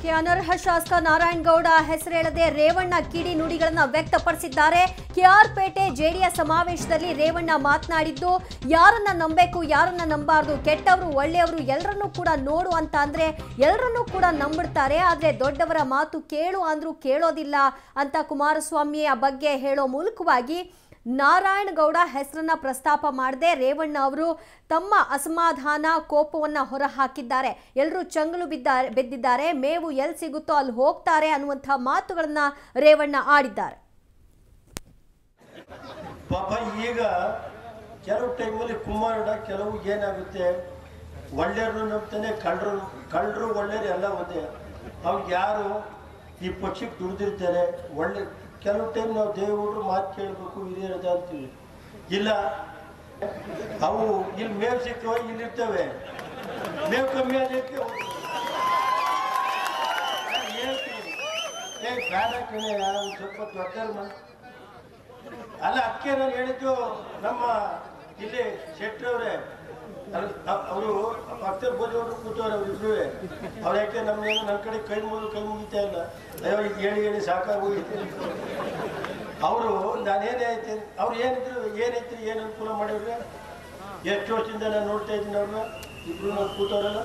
K ಅನರ್ಹ ಶಾಸಕ ನಾರಾಯಣಗೌಡ ಹೆಸರೇಳದೆ ರೇವಣ್ಣ ಕಿಡಿ ನುಡಿಗಳನ್ನ ವ್ಯಕ್ತಪಡಿಸಿದ್ದಾರೆ ಕೆಆರ್ಪೇಟೆ ಜೆಡಿಎಸ್ ಸಮಾವೇಶದಲ್ಲಿ ರೇವಣ್ಣ ಮಾತನಾಡಿದ್ದು ಯಾರನ್ನ ನಂಬೇಕು ಯಾರನ್ನ ನಂಬಾರ್ದು ಕೆಟ್ಟವರು ಒಳ್ಳೆಯವರು ಎಲ್ಲರನ್ನೂ ಕೂಡ ನೋಡು ಅಂತ ಅಂದ್ರೆ ಎಲ್ಲರನ್ನೂ ಕೂಡ ನಂಬಿಡ್ತಾರೆ ಆದ್ರೆ ದೊಡ್ಡವರ ಮಾತು ಕೇಳು ಅಂದ್ರೂ ಕೇಳೋದಿಲ್ಲ ಅಂತ ಕುಮಾರಸ್ವಾಮಿ ಆ ಬಗ್ಗೆ ಹೇಳೋ ಮೂಲಕವಾಗಿ ನಾರಾಯಣಗೌಡ ಹೆಸರನ್ನ ಪ್ರಸ್ತಾಪ ಮಾಡದೆ ರೇವಣ್ಣ ಅವರು ತಮ್ಮ ಅಸಮಾಧಾನ ಕೋಪವನ್ನ ಹೊರಹಾಕಿದ್ದಾರೆ ಎಲ್ಲರೂ ಚಂಗಲು ಬಿದ್ದಾರೆ ಬಿದ್ದಿದ್ದಾರೆ ಮೇವು ಎಲ್ಲಿ ಸಿಗುತ್ತೋ ಅಲ್ಲಿ ಹೋಗ್ತಾರೆ ಅನ್ನುವಂಥ ಮಾತುಗಳನ್ನ ರೇವಣ್ಣ ಆಡಿದ್ದಾರೆ ಪಾಪ ಈಗ ಕೆಲವು ಟೈಮಲ್ಲಿ ಕುಮಾರಡ ಕೆಲವು ಏನಾಗುತ್ತೆ ಒಳ್ಳೆಯವ್ರನ್ನು ನಂಬ್ತಾನೆ ಕಳ್ಳರು ಕಳ್ಳರು ಒಳ್ಳೆಯರು ಎಲ್ಲ ಒಂದೇ ಅವ್ರಿಗೆ ಯಾರು ಈ ಪಕ್ಷಕ್ಕೆ ದುಡ್ದಿರ್ತಾರೆ ಒಳ್ಳೆ ಕೆಲವು ಟೈಮ್ ನಾವು ದೇವರು ಮಾತು ಕೇಳಬೇಕು ಹಿರಿಯರದ ಅಂತೀವಿ ಇಲ್ಲ ಅವು ಇಲ್ಲಿ ಮೇವು ಸಿಕ್ಕವ ಇಲ್ಲಿರ್ತವೆ ಮೇವು ಕಮ್ಮಿ ಆದಕ್ಕೆ ಹೇಳ್ತೀನಿ ಏ ಬೇಡ ಕಣೆ ಒಂದು ಸ್ವಲ್ಪ ದೊಡ್ಡವ್ರು ಮಾಡಿ ಅಲ್ಲ ಅದಕ್ಕೆ ನಾನು ಹೇಳಿದ್ದು ನಮ್ಮ ಇಲ್ಲಿ ಶೆಟ್ರವ್ರೆ ಅವರು ಭಕ್ತರ ಬೋಧಿಯವರು ಕೂತವ್ರೆ ಅವ್ರು ಇಬ್ರು ಅವ್ರು ಯಾಕೆ ನಮ್ಗೇನು ನನ್ನ ಕಡೆ ಕೈ ಮುಗಿದು ಕೈ ಮುಗಿತಾ ಇಲ್ಲ ಅಯ್ಯೋ ಈಗ ಹೇಳಿ ಹೇಳಿ ಸಾಕಾಗೋಗಿತ್ತು ಅವರು ನಾನೇನೇ ಐತೆ ಅವ್ರು ಏನಿದ್ರು ಏನೈತ್ರಿ ಏನು ಅನುಕೂಲ ಮಾಡಿವ್ರೆ ಎಷ್ಟು ವರ್ಷದಿಂದ ನಾನು ನೋಡ್ತಾ ಇದ್ದೀನಿ ಅವ್ರನ್ನ ಇಬ್ರು ನಾವು ಕೂತವ್ರಲ್ಲ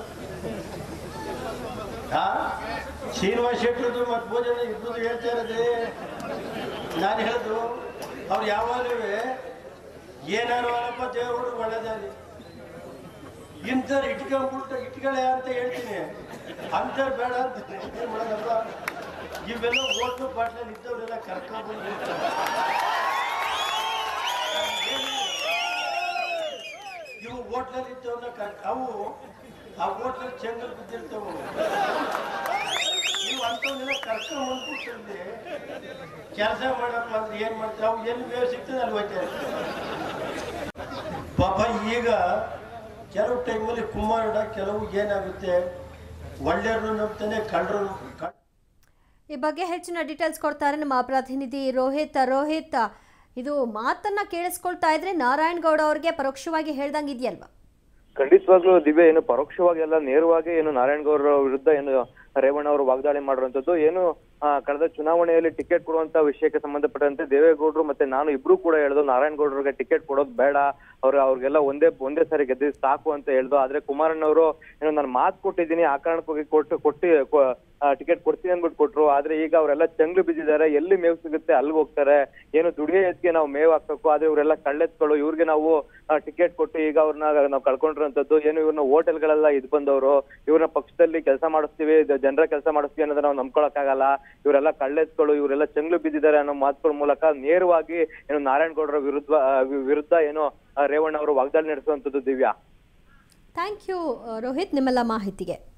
ಹಾ ಶ್ರೀನಿವಾಸ್ ಶೆಟ್ರದ್ದು ಮತ್ತು ಭೋಜನ ಇಬ್ಬರದ್ದು ಹೇಳ್ತಾ ಇರೋದೇ ನಾನು ಹೇಳಿದ್ರು ಅವ್ರು ಯಾವಾಗಲೂ ಏನಾರು ಅಲ್ಲಪ್ಪ ದೇವರು ಒಳ್ಳೆದಾಗಿ ಇಂಥವ್ರು ಇಟ್ಕೊಂಡ್ಬಿಟ್ಟು ಇಟ್ಕೊಳ್ಳೆ ಅಂತ ಹೇಳ್ತೀನಿ ಅಂಥವ್ರು ಬೇಡ ಅಂತ ಏನ್ ಮಾಡೋದಪ್ಪ ಇವೆಲ್ಲ ಓಟ್ಲು ಬಾಟ್ಲಲ್ಲಿ ಇದ್ದವರೆಲ್ಲ ಕರ್ಕೊಂಡ್ಬಂದು ಇವು ಹೋಟ್ಲಲ್ಲಿ ಇದ್ದವನ್ನ ಕರ್ ಅವು ಆ ಹೋಟ್ಲಲ್ಲಿ ಚೆಂಗಲ್ ಬಿದ್ದಿರ್ತಾವು ನೀವು ಅಂಥವನ್ನೆಲ್ಲ ಕರ್ಕೊಂಡ್ಬಂದ್ಬಿಟ್ಟು ಇಲ್ಲಿ ಕೆಲಸ ಮಾಡಪ್ಪ ಅಂದ್ರೆ ಏನ್ ಮಾಡ್ತಾರೆ ಅವು ಎಲ್ಲಿ ಬೇರೆ ಸಿಗ್ತದೆ ಅಲ್ಲಿ ಹೋಗ್ತಾರೆ ಪಾಪ ಈಗ ಕೆಲವು ಟೈಮಲ್ಲಿ ಕುಮಾರಡ ಕೆಲವು ಏನಾಗುತ್ತೆ ಒಳ್ಳೆಯವ್ರನ್ನು ನಂಬ್ತಾನೆ ಕಳ್ಳರು ಕಳ್ಳ ಈ ಬಗ್ಗೆ ಹೆಚ್ಚಿನ ಡೀಟೇಲ್ಸ್ ಕೊಡ್ತಾರೆ ನಮ್ಮ ಪ್ರತಿನಿಧಿ ರೋಹಿತ್ ರೋಹಿತ್ ಇದು ಮಾತನ್ನ ಕೇಳಿಸ್ಕೊಳ್ತಾ ಇದ್ರೆ ನಾರಾಯಣಗೌಡ ಅವ್ರಿಗೆ ಪರೋಕ್ಷವಾಗಿ ಹೇಳ್ದಂಗೆ ಇದೆಯಲ್ವಾ ಖಂಡಿತವಾಗ್ಲೂ ದಿವ್ಯ ಏನು ಪರೋಕ್ಷವಾಗಿ ಅಲ್ಲ ನೇರವಾಗಿ ಏನು ನಾರಾಯಣಗೌಡರ ವಿರುದ್ಧ ಏನು ರೇವಣ್ಣ ಅವರು ವಾಗ್ದಾಳಿ ಮಾಡಿರುವಂತದ್ದು ಏನು ಆ, ಕಳೆದ ಚುನಾವಣೆಯಲ್ಲಿ ಟಿಕೆಟ್ ಕೊಡುವಂತ ವಿಷಯಕ್ಕೆ ಸಂಬಂಧಪಟ್ಟಂತೆ ದೇವೇಗೌಡರು ಮತ್ತೆ ನಾನು ಇಬ್ರು ಕೂಡ ಹೇಳ್ದು ನಾರಾಯಣಗೌಡರಿಗೆ ಟಿಕೆಟ್ ಕೊಡೋದು ಬೇಡ ಅವ್ರ ಅವ್ರಿಗೆಲ್ಲ ಒಂದೇ ಒಂದೇ ಸಾರಿ ಗೆದ್ದಿ ಸಾಕು ಅಂತ ಹೇಳ್ದು ಆದ್ರೆ ಕುಮಾರಣ್ಣವರು ಏನು ನಾನು ಮಾತು ಕೊಟ್ಟಿದ್ದೀನಿ ಆ ಕಾರಣಕ್ಕೋಗಿ ಕೊಟ್ಟು ಕೊಟ್ಟಿ ಟಿಕೆಟ್ ಕೊಡ್ತೀನಿ ಅಂದ್ಬಿಟ್ಟು ಕೊಟ್ರು ಆದ್ರೆ ಈಗ ಅವರೆಲ್ಲ ಚಂಗ್ಲು ಬಿದ್ದಿದ್ದಾರೆ ಎಲ್ಲಿ ಮೇವು ಸಿಗುತ್ತೆ ಅಲ್ಲಿಗೆ ಹೋಗ್ತಾರೆ ಏನು ದುಡಿಯೋ ಎತ್ಗೆ ನಾವು ಮೇವು ಹಾಕ್ಬೇಕು ಆದ್ರೆ ಇವರೆಲ್ಲ ಕಳ್ಳೆತ್ಗಳು ಇವ್ರಿಗೆ ನಾವು ಟಿಕೆಟ್ ಕೊಟ್ಟು ಈಗ ಅವ್ರನ್ನ ನಾವು ಕಳ್ಕೊಂಡಿರೋಂಥದ್ದು ಏನು ಇವ್ರನ್ನ ಹೋಟೆಲ್ಗಳೆಲ್ಲ ಇದ್ ಬಂದವರು ಇವ್ರನ್ನ ಪಕ್ಷದಲ್ಲಿ ಕೆಲಸ ಮಾಡಿಸ್ತೀವಿ ಜನರ ಕೆಲಸ ಮಾಡಿಸ್ತೀವಿ ಅನ್ನೋದನ್ನ ನಾವು ನಂಬ್ಕೊಳಕ್ಕಾಗಲ್ಲ ಇವರೆಲ್ಲ ಕಳ್ಳೆತ್ಗಳು ಇವರೆಲ್ಲ ಚಂಗ್ಲು ಬಿದ್ದಿದ್ದಾರೆ ಅನ್ನೋ ಮಾತುಗಳ ಮೂಲಕ ನೇರವಾಗಿ ಏನು ನಾರಾಯಣಗೌಡರ ವಿರುದ್ಧ ಆ, ವಿ- ವಿರುದ್ಧ ಏನು ಆ, ರೇವಣ್ಣ ಅವರು ವಾಗ್ದಾಳಿ ನಡೆಸುವಂತದ್ದು ದಿವ್ಯಾ ಥ್ಯಾಂಕ್ ಯು ರೋಹಿತ್ ನಿಮ್ಮೆಲ್ಲ ಮಾಹಿತಿಗೆ